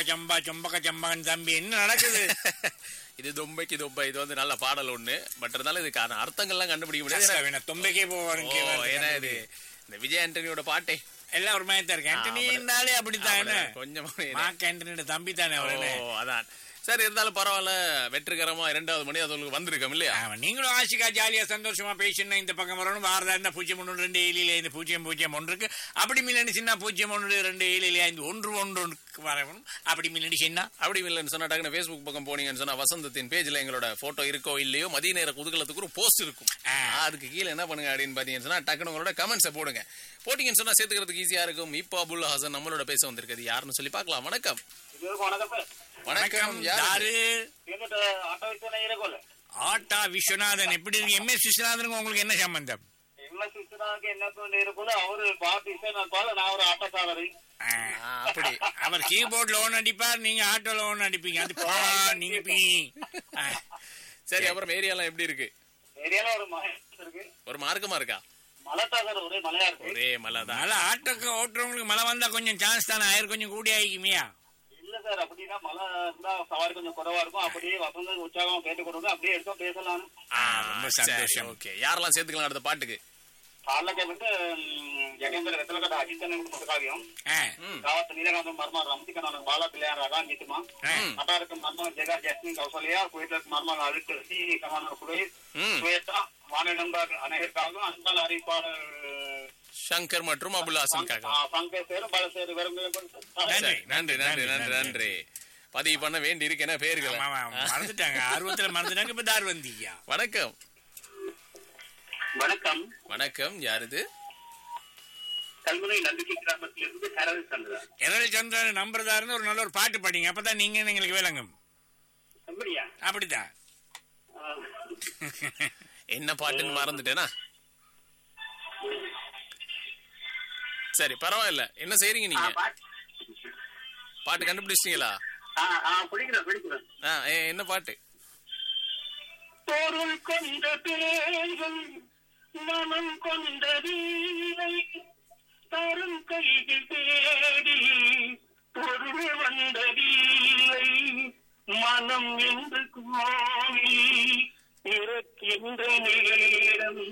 சம்பா சொம்பக்க சம்பான்னு தம்பி என்ன நடக்குது இது தொம்பைக்கு தொம்பை இது வந்து நல்ல பாடல் ஒண்ணு பட் இருந்தாலும் இதுக்கான அர்த்தங்கள்லாம் கண்டுபிடிக்க முடியாது ஏன்னா- வேணா தொம்பைக்கே போவாருங்க ஓ, ஏன்னா இது இந்த விஜய் ஆண்டனியோட பாட்டே எல்லாம் ஒரு மாதிரி தான் இருக்கு ஆண்டனின்னாலே அப்படித்தான் என்ன கொஞ்சம் மார்க் ஆண்டனியோட தம்பி தானே அவர் என்ன ஓ அதான் சரி இருந்தாலும் பரவாயில்ல வெற்றிகரமா இரண்டாவது மணி அது உங்களுக்கு வந்திருக்கோம் இல்லையா ஆமா, நீங்களும் ஆசிக்கா ஜாலியா சந்தோஷமா பேசணும் இந்த பக்கம் வரணும் வாரதா இருந்தா பூஜ்ஜியம் ஒன்று ரெண்டு ஏழில இந்த பூஜ்ஜியம் பூஜ்ஜியம் ஒன்று இருக்கு அப்படி மில்லன்னு சின்ன பூஜ்ஜியம் ஒன்று ரெண்டு ஏழில ஐந்து ஒன்று ஒன்று வரணும் அப்படி மில்லடி சின்ன அப்படி இல்லைன்னு சொன்னா டக்குனு ஃபேஸ்புக் பக்கம் போனீங்கன்னு சொன்னா வசந்தத்தின் பேஜ்ல எங்களோட போட்டோ இருக்கோ இல்லையோ மதிய நேர குதூகலத்துக்கு ஒரு போஸ்ட் இருக்கும் ஆ. அதுக்கு கீழே என்ன பண்ணுங்க அப்படின்னு பாத்தீங்கன்னு சொன்னா டக்குனு உங்களோட கமெண்ட்ஸை போடுங்க போட்டீங்கன்னு சொன்னா சேர்த்துக்கிறதுக்கு ஈஸியா இருக்கும் இப்போ அபுல் ஹசன் நம்மளோட பேச வந்திருக்குது யாருன்னு சொல்லி பார்க்கலாம் வணக்கம் வணக்கம் யாரு யாரு எங்கிட்ட ஆட்டோ விற்பனை இருக்கும்ல ஆட்டா விஸ்வநாதன் எப்படி இருக்கு எம்எஸ் விஸ்வநாதனுக்கு உங்களுக்கு என்ன சம்பந்தம் என்ன சிஸ்டராக என்ன கொண்டு இருக்கும்ல அவரு பாட்டு இசைனால நான் ஒரு ஆட்டோக்காரரு ஆ, ஆ, அப்படி அவர் கீபோர்ட் லோன் அடிப்பார் நீங்க ஆட்டோ லோன் அடிப்பீங்க அது பா, நீங்க பீ ஆ, சரி அப்புறம் ஏரியாலாம் எப்படி இருக்கு ஏரியால ஒரு மலை இருக்கு ஒரு மார்க்கமா இருக்கா மலை தான் சார் ஒரே மலையா இருக்கு ஒரே மலை தான் மழை ஆட்டோக்கு ஓட்டுறவங்களுக்கு மழை வந்தா கொஞ்சம் சான்ஸ் தானே ஆயிரம் கொஞ்சம் கூடி ஆயிக்குமியா இல்ல சார் அப்படின்னா மழை இருந்தா சவாரி கொஞ்சம் குறைவா இருக்கும் அப்படியே வசந்த உற்சாகமா கேட்டு கொடுங்க அப்படியே எடுத்தோம் பேசலாம் ரொம்ப சந்தோஷம் ஓகே யாரெல்லாம் சேர்த்துக்கலாம் அடுத்த பாட்டுக்கு காலைல கேட்டு ஜெகேந்திர வெத்தலக்கட்ட அஜித்தன் காவியம் ஆ, ம் காவத்து நீலகாந்தம் மர்மா ரமதிக்கண்ணன் பாலா பிள்ளையார் ரகா நித்துமா ஆ. அட்டாருக்கு மர்மா ஜெகா ஜஸ்மின் கௌசல்யா குவைத்திற்கு மர்மா அழுத்து சி கமானர் குடை ம் சுவேதா வானிடம்பர் அனைவருக்காகவும் அன்பால் அறிவிப்பாளர் சங்கர் மற்றும் அபுல் ஹாசனுக்காக பங்கை சேரும் பல சேரு விரும்புகிறேன் நன்றி. சரி, நன்றி நன்றி நன்றி நன்றி பதிவு பண்ண வேண்டி இருக்கு என்ன பேர்கள் ஆமா, ஆமா, மறந்துட்டாங்க ஆர்வத்துல மறந்துட்டாங்க இப்ப தார் வந்தீங்க வணக்கம் வணக்கம் வணக்கம் யார் இது கல்முனை நம்பிக்கை கிராமத்திலிருந்து ஹரவி சந்திரன் எரல் சந்திரன் நம்புறதா இருந்து ஒரு நல்ல ஒரு பாட்டு படிங்க அப்பதான் நீங்க எங்களுக்கு விளங்கும் அப்படியா அப்படித்தான் என்ன பாட்டுன்னு மறந்துட்டேனா சரி பரவாயில்ல என்ன செய்றீங்க நீங்க பாட்டு கண்டுபிடிச்சிட்டீங்களா பிடிக்கிறேன் பிடிக்கிறேன் ஆ, ஏ- என்ன பாட்டு பொருள் கொண்ட பேர்கள் மனம் கொண்ட வீரை தரும் கைகள் தேடி பொருள் வந்ததில்லை மனம் என்று கோவி இருக்கின்ற நேரம்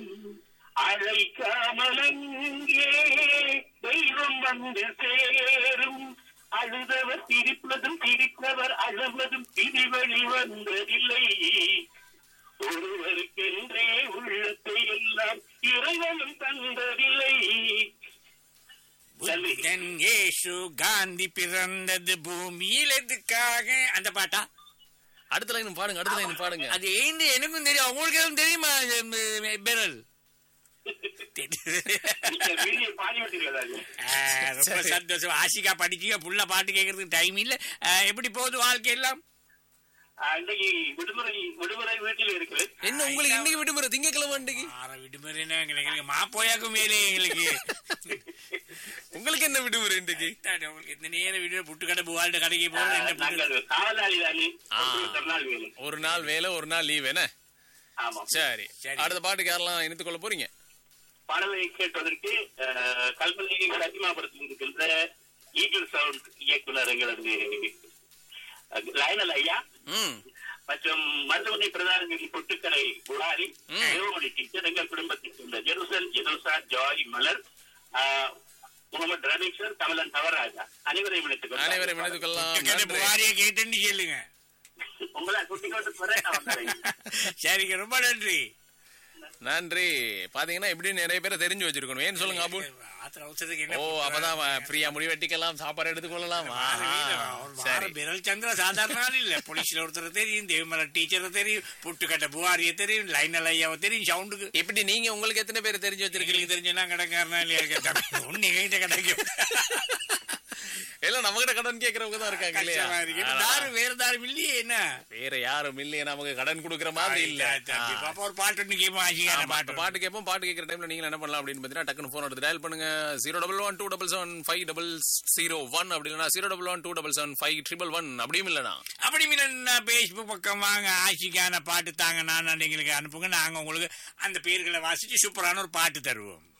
அழைக்காமலங்கே தெய்வம் வந்து சேரும் அழுதவர் சிரிப்பதும் சிரிப்பவர் அழுவதும் பிரிவழி வந்ததில்லை ஒருவருக்கென்றே உள்ளத்தை எல்லாம் இறைவனும் தந்ததில்லை புத்தன் இயேசு காந்தி பிறந்தது பூமியில் எதுக்காக அந்த பாட்டா அடுத்த லைன் பாடுங்க அடுத்த லைன் பாடுங்க அது ஏந்து எனக்கும் தெரியும் உங்களுக்கு எதுவும் தெரியுமா இது, பெரல் நீங்க வீடியோ பாடி விட்டீங்களா ஆ, ரொம்ப சந்தோஷம் ஆசிகா படிச்சீங்க புள்ள பாட்டு கேட்கறதுக்கு டைம் இல்ல ஆ, எப்படி போகுது வாழ்க்கை எல்லாம் இன்னைக்கு விடுமுறை விடுமுறை வீட்டில் இருக்கிறேன் என்ன உங்களுக்கு இன்னைக்கு விடுமுறை திங்கக்கிழமை அன்னைக்கு ஆற விடுமுறைன்னா எங்களுக்கு எங்களுக்கு மாப்போயாக்கும் மேலே எங்களுக்கு உங்களுக்கு என்ன விடுமுறை இன்னைக்கு தானே, உங்களுக்கு இந்த நேரம் விடுமுறை புட்டு கடை புவாள்கிட்ட கடைக்கு போறது என்ன புட்டு நாங்கள் காவலாளி தானே ஆ. நாள் வேலை ஒரு நாள் வேலை ஒரு நாள் லீவ் என்ன ஆமா சரி சரி. அடுத்த பாட்டுக்கு யாரெல்லாம் இணைத்துக் கொள்ள போறீங்க பாடலை கேட்பதற்கு அஹ், கல்பனை சத்தியமாபுரத்தில் இருக்கின்ற ஈகிள் சவுண்ட் இயக்குனர் எங்களது அஹ், லயனல் ஐயா ம் மற்றும் மருத்துவமனை பிரதான நிதி பொட்டுக்கடை புகாரி ம். தேவமணி டீச்சர் எங்கள் குடும்பத்தில் இருந்த ஜெருசல் ஜெருசா ஜாய் மலர் ஆஹ், முகமது ரமேஸ்வர் கமலன் தவராஜா அனைவரையும் இணைத்துக் கொள்கிறேன். அனைவரும் இணைத்துக் கொள்ளலாம் புட்டு கடை நன்றி. புகாரியை கேட்டுன்னு சொல்லுங்க உங்களை குட்டி கொண்டு போறேன் நான் வந்துடுறேன். சரிங்க ரொம்ப நன்றி நன்றி பாத்தீங்கன்னா இப்படி நிறைய பேரை தெரிஞ்சு வச்சிருக்கணும் ஏன்னு சொல்லுங்க அபு ஆத்திர அவசரத்துக்கு என்ன ஓ அப்பதான் ஃப்ரீயா முடி வெட்டிக்கலாம் சாப்பாடு எடுத்துக்கொள்ளலாம் ஆஹா. சரி சரி விரல் சந்திர சாதாரண ஆள் இல்ல போலீஸ்ல ஒருத்தர் தெரியும் தேவமல டீச்சரை தெரியும் புட்டுக்கட்ட புகாரிய தெரியும் லைனல் ஐயாவை தெரியும் சவுண்டுக்கு இப்படி நீங்க உங்களுக்கு எத்தனை பேர் தெரிஞ்சு வச்சிருக்கீங்க எங்களுக்கு தெரிஞ்சா கடைக்காரனா இல்லையா கேட்டா ஒன்னு எங்கிட்ட கிடைக்கும் எல்லாம் நம்ம கிட்ட கடன் கேக்குறவங்க தான் இருக்காங்க இல்லையா கஷ்டமா இருக்கு. இப்ப ஆனா, தாரு வேற தாரும் இல்லையே என்ன வேற யாரும் இல்லையே நமக்கு கடன் கொடுக்கற மாதிரி இல்ல தம்பி, ஆ. பாப்பா ஒரு பாட்டு ஒண்ணு கேட்போம் ஆசிக்கான ஆமா, பாட்டு இப்ப பாட்டு கேட்போம் பாட்டு கேட்கற டைம்ல நீங்க என்ன பண்ணலாம் அப்படின்னு பாத்தீங்கன்னா டக்குனு போன் எடுத்து டயல் பண்ணுங்க zero double one two double seven five double zero one அப்படி இல்லைனா zero double one two double seven five triple one அப்படியும் இல்லனா அப்படி மீனா பேஸ்புக் பக்கம் வாங்க ஆசிக்கான பாட்டு தாங்க நான் எங்களுக்கு அனுப்புங்க நாங்க உங்களுக்கு அந்த பேர்களை வாசிச்சு சூப்பரான ஒரு பாட்டு தருவோம்